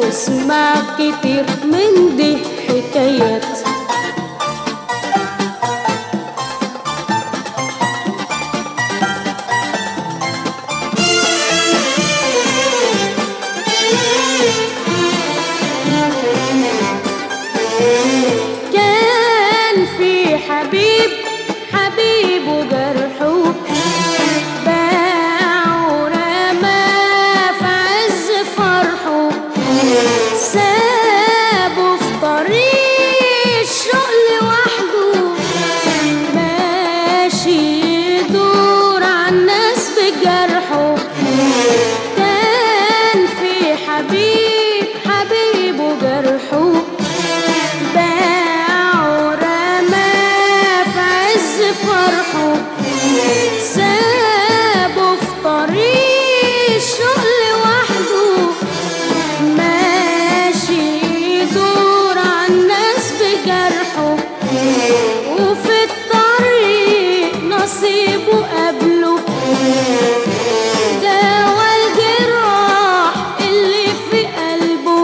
تسمع كتير من دي حكايات كان في حبيب حبيب وجرحه باع ورمى في عز فرحه سابه في طريق الشوق لوحده ماشي يدور على الناس بجرحه كان في حبيب حبيب وجرحه باع ورمى في عز فرحه سابه في طريق الشوق لوحده ماشي يدور على الناس بجرحه وفي الطريق نصيبه قبله دوا الجراح اللي في قلبه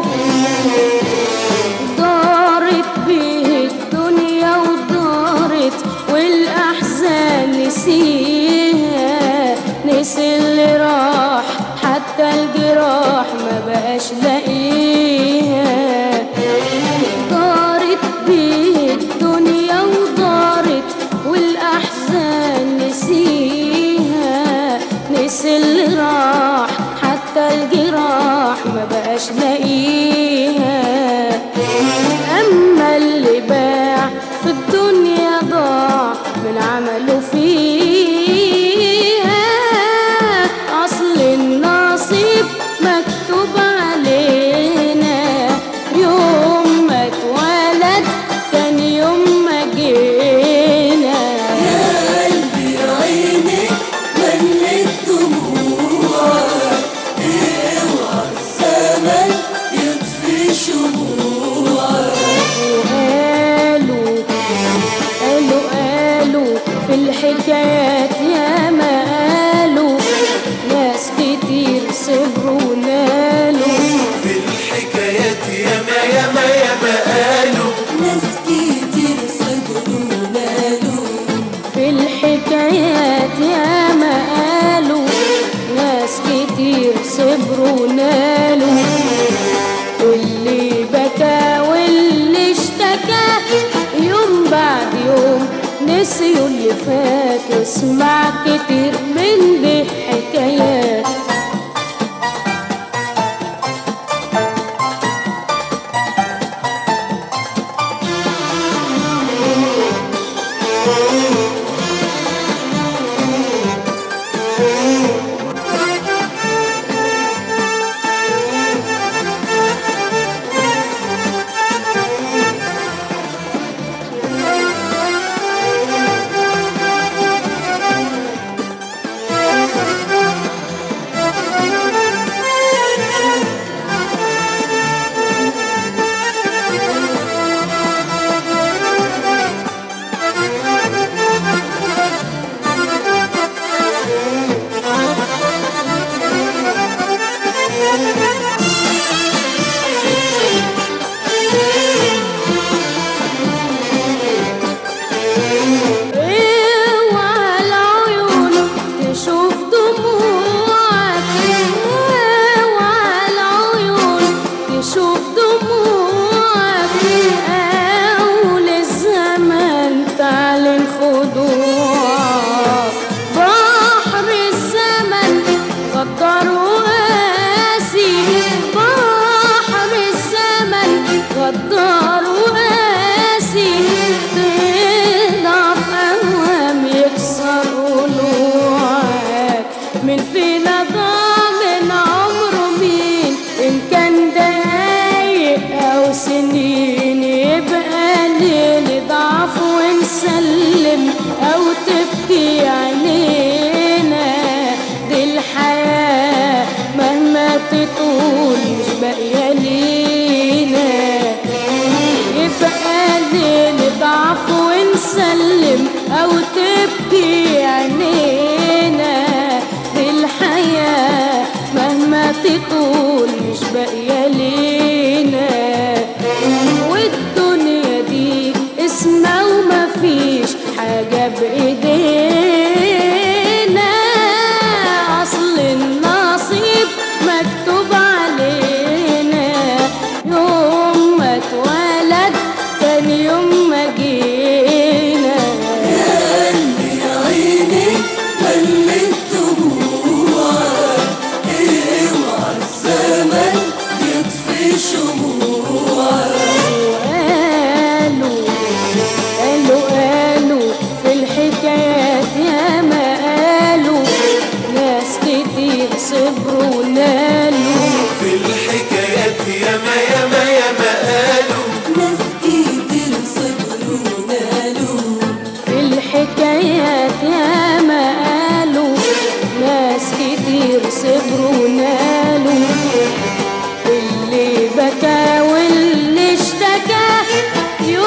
دارت بيه الدنيا ودارت والأحزان نسيها نسي اللي راح حتى الجراح ما بقاش لاقيها دارت بيه الدنيا ودارت والأحزان نسيها نسي اللي راح حتى الجراح ما بقاش لاقيها أما اللي باع في الدنيا ضاع من عمله فيها أصل النصيب مكتوب علينا يوم ما اتولد كان يوم ما جينا قلبي عينك ملت دموعك اوعى الزمن يطفي شموعك وقالوا قالوا قالوا في الحكايات يا ما قالوا ناس كتير صبروا نالوا في الحكايات ياما ياما ياما قالوا ناس كتير صبروا نالوا في الحكايات يا ما قالوا ناس كتير صبروا نالوا واللي بكى واللي اشتكى يوم بعد يوم نسيوا اللي فات واسمع كتير من دي حكايات اوعى العيون تشوف دموعك اوعى العيون تشوف دموعك اول الزمن تعلن خضوعك بحر الزمن غدار وقاسي بحر الزمن غدار وقاسي تضعف أوام يكسر ضلوعك من فينا ضامن عمره مين إن كان دقايق أو سنين يبقى ليل ضعف ونسلم أو تبكي علينا دي الحياة مهما تطول مش باقية لينا يبقى ليل ضعف ونسلم أو تبكي عينينا الحياة مهما تطول مش باقية لينا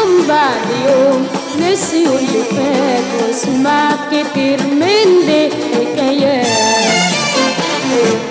يوم بعد يوم نسيوا اللي فات واسمع كتير من دي حكايات